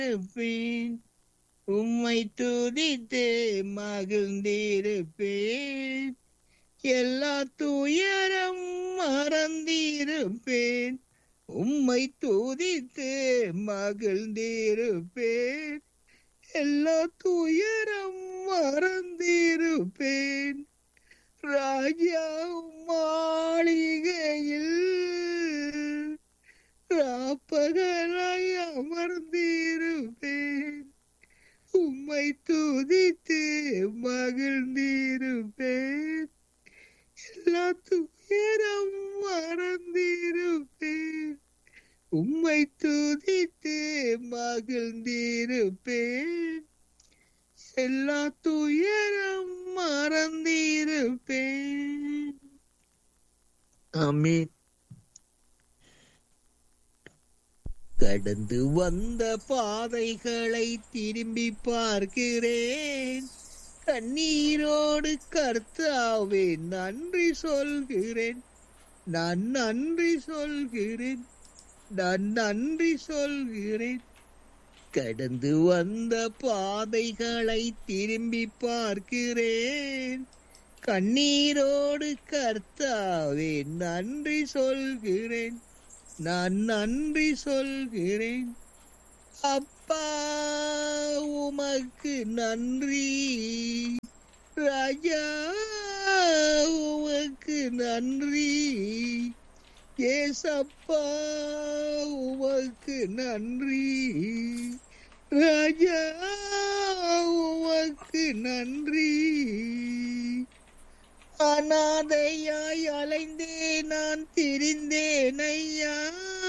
இருப்பேன் உம்மை துதித்து மகிழ்ந்திருப்பேன் எல்லா துயரம் மறந்திருப்பேன் உம்மை துதித்து மகிழ்ந்திருப்பேன் எல்லா துயரம் மறந்திருப்பேன் ராஜா மாளிகையில் ராப்பகலாய் அமர்ந்திருப்பேன் உம்மை துதித்து மகிழ்ந்திருப்பேன் எல்லா துயரம் மறந்திருப்பேன் உம்மை துதித்து மகிழ்ந்திருப்பேன் எல்லா துயரம் மறந்திருப்பேன் ஆமீன் கடந்து வந்த பாதைகளை திரும்பி பார்க்கிறேன் கண்ணீரோடு கர்த்தாவே நன்றி சொல்கிறேன் நான் நன்றி சொல்கிறேன் நான் நன்றி சொல்கிறேன் கடந்து வந்த பாதைகளை திரும்பி பார்க்கிறேன் கண்ணீரோடு கர்த்தாவே நன்றி சொல்கிறேன் நான் நன்றி சொல்கிறேன் அப்பா உமக்கு நன்றி ராஜா உமக்கு நன்றி ஏசப்பா உமக்கு நன்றி ராஜா உமக்கு நன்றி அனாதையாய் அலைந்தே நான் திரிந்தேன் ஐயா